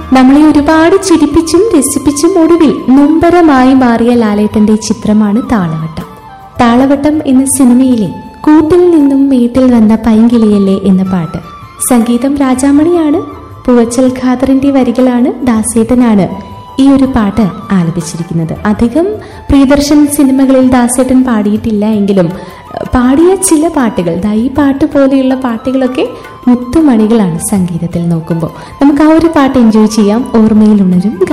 നമ്മളെ ഒരുപാട് ചിരിപ്പിച്ചും രസിപ്പിച്ചും ഒടുവിൽ നൊമ്പരമായി മാറിയ ലാലേട്ടന്റെ ചിത്രമാണ് താളവട്ടം താളവട്ടം എന്ന സിനിമയിലെ കൂട്ടിൽ നിന്നും വീട്ടിൽ വന്ന പൈങ്കിളിയല്ലേ എന്ന പാട്ട് സംഗീതം രാജാമണിയാണ് പൂവച്ചൽ ഖാദറിന്റെ വരികളാണ് ദാസേട്ടനാണ് ഈ ഒരു പാട്ട് ആലപിച്ചിരിക്കുന്നത് അധികം പ്രിയദർശൻ സിനിമകളിൽ ദാസേട്ടൻ പാടിയിട്ടില്ല എങ്കിലും അഹ് പാടിയ ചില പാട്ടുകൾ ദാ ഈ പാട്ട് പോലെയുള്ള പാട്ടുകളൊക്കെ മുത്തുമണികളാണ് സംഗീതത്തിൽ നോക്കുമ്പോൾ നമുക്ക് ആ ഒരു പാട്ട് എൻജോയ് ചെയ്യാം ഓർമ്മയിൽ ഉണരും